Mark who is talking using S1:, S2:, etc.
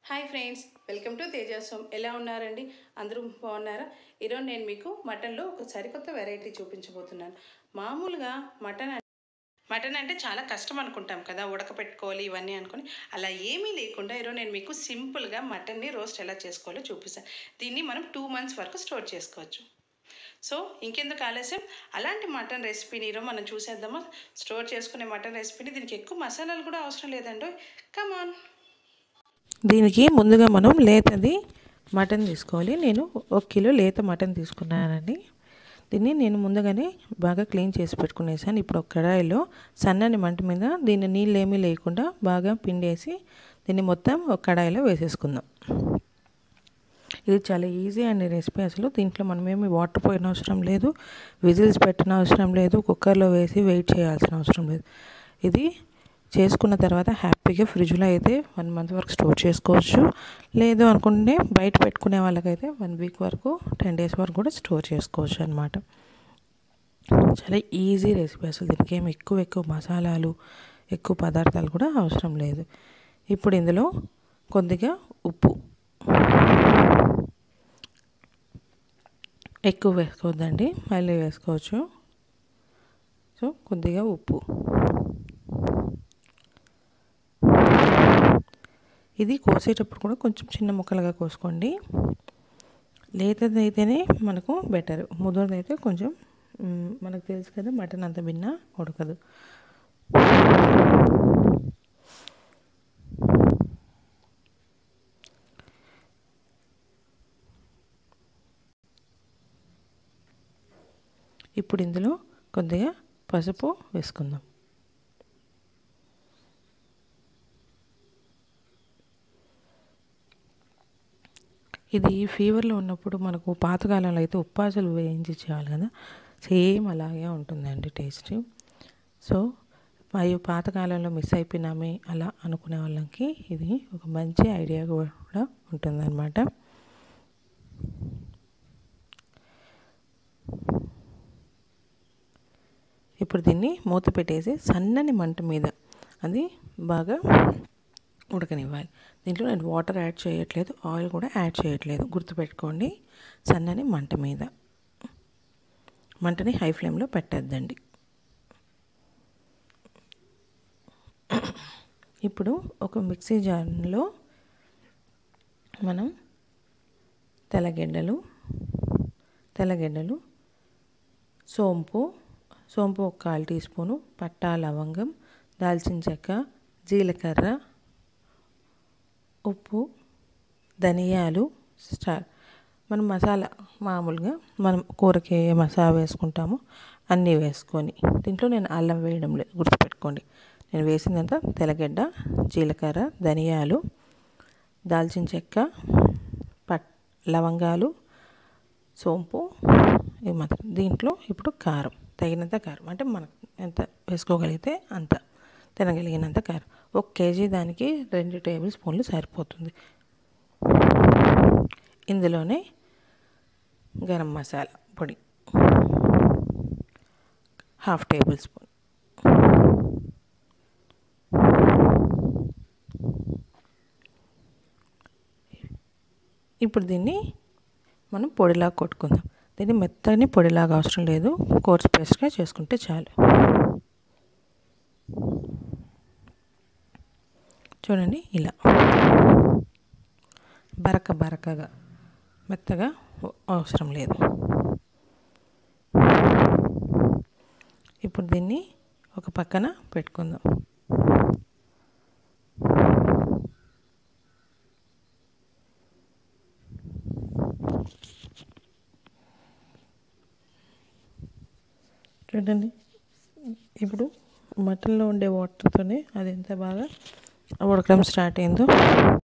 S1: hi friends welcome to Tejaswam ఎలా ఉన్నారండి అందరూ బాగున్నారా ఈరోజు నేను మీకు మటన్లో ఒక సరికొత్త వెరైటీ చూపించబోతున్నాను మామూలుగా మటన్ అం- మటన్ అంటే చాలా కష్టం అనుకుంటాం కదా ఉడకపెట్టుకోవాలి ఇవన్నీ అనుకుని అలా ఏమీ లేకుండా ఈరోజు నేను మీకు సింపుల్గా మటన్ని రోస్ట్ ఎలా చేసుకోవాలో చూపిస్తాను దీన్ని మనం టూ మంత్స్ వరకు స్టోర్ చేసుకోవచ్చు సో ఇంకెందుకు ఆలస్యం అలాంటి మటన్ రెసిపీని ఈరోజు మనం చూసేద్దామా స్టోర్ చేసుకునే మటన్ రెసిపీని దీనికి ఎక్కువ మసాలాలు కూడా అవసరం లేదండి కమాన్
S2: దీనికి ముందుగా మనం లేతది మటన్ తీసుకోవాలి నేను ఒక కిలో లేత మటన్ తీసుకున్నానండి దీన్ని నేను ముందుగానే బాగా క్లీన్ చేసి పెట్టుకునేసాను ఇప్పుడు ఒక కడాయిలో సన్నని మంట మీద దీన్ని నీళ్ళు ఏమీ లేకుండా బాగా పిండేసి దీన్ని మొత్తం ఒక కడాయిలో వేసేసుకుందాం ఇది చాలా ఈజీ అండి రెసిపీ అసలు దీంట్లో మనం ఏమి వాటర్ పోయిన అవసరం లేదు విజిల్స్ పెట్టిన అవసరం లేదు కుక్కర్లో వేసి వెయిట్ చేయాల్సిన అవసరం లేదు ఇది చేసుకున్న తర్వాత హ్యాపీగా ఫ్రిడ్జ్లో అయితే వన్ మంత్ వరకు స్టోర్ చేసుకోవచ్చు లేదు అనుకుంటే బయట పెట్టుకునే వాళ్ళకైతే వన్ వీక్ వరకు టెన్ డేస్ వరకు కూడా స్టోర్ చేసుకోవచ్చు అనమాట చాలా ఈజీ రెసిపీ అసలు దీనికి ఏమి ఎక్కువ ఎక్కువ మసాలాలు ఎక్కువ పదార్థాలు కూడా అవసరం లేదు ఇప్పుడు ఇందులో కొద్దిగా ఉప్పు ఎక్కువ వేసుకోవద్దండి మళ్ళీ వేసుకోవచ్చు సో కొద్దిగా ఉప్పు ఇది కోసేటప్పుడు కూడా కొంచెం చిన్న ముక్కలుగా కోసుకోండి లేతది అయితేనే మనకు బెటర్ ముదరది అయితే కొంచెం మ్, మనకు తెలుసు కదా మటన్ అంత భిన్న ఉడకదు ఇప్పుడు ఇందులో కొద్దిగా పసుపు వేసుకుందాం ఇది ఫీవర్లో ఉన్నప్పుడు మనకు పాతకాలంలో అయితే ఉప్పాసలు వేయించి చేయాలి కదా సేమ్ అలాగే ఉంటుందండి టేస్ట్ సో అయ్యో పాతకాలంలో మిస్ అయిపోయినామే అలా అనుకునే వాళ్ళకి ఇది ఒక మంచి ఐడియా కూడా ఉంటుందన్నమాట ఇప్పుడు దీన్ని మూత పెట్టేసి సన్నని మంట మీద అది బాగా ఉడకనివ్వాలి దీంట్లో నేను వాటర్ యాడ్ చేయట్లేదు ఆయిల్ కూడా యాడ్ చేయట్లేదు గుర్తుపెట్టుకోండి సన్నని మంట మీద మంటని హై ఫ్లేమ్లో పెట్టద్దండి ఇప్పుడు ఒక మిక్సీ జార్లో మనం తెల్లగడ్డలు తెల్లగడ్డలు సోంపు సోంపు ఒక కాలు టీ స్పూను పట్టా లవంగం దాల్చిన చెక్క జీలకర్ర ఉప్పు ధనియాలు స్టార్ మనం మసాలా మామూలుగా మనం కూరకి ఏ మసాలా వేసుకుంటామో అన్నీ వేసుకొని దీంట్లో నేను అల్లం వేయడం లేదు గుర్తుపెట్టుకోండి నేను వేసిందంతా తెల్లగడ్డ జీలకర్ర ధనియాలు దాల్చిన చెక్క పట్ లవంగాలు సోంపు ఇవి మాత్రం దీంట్లో ఇప్పుడు కారం తగినంత కారం అంటే మనం ఎంత వేసుకోగలిగితే అంత తినగలిగినంత కారం ఒక కేజీ దానికి రెండు టేబుల్ స్పూన్లు సరిపోతుంది ఇందులోనే గరం మసాలా పొడి హాఫ్ టేబుల్ స్పూన్ ఇప్పుడు దీన్ని మనం పొడిలాగా కొట్టుకుందాం దీన్ని మెత్తని పొడిలాగా అవసరం లేదు కోర్స్ పేస్ట్గా చేసుకుంటే చాలు చూడండి ఇలా బరక బరకగా మెత్తగా అవసరం లేదు ఇప్పుడు దీన్ని ఒక పక్కన పెట్టుకుందాం చూడండి ఇప్పుడు మటన్లో ఉండే వాటర్తోనే అది ఎంత బాగా ఉడకడం స్టార్ట్ అయిందో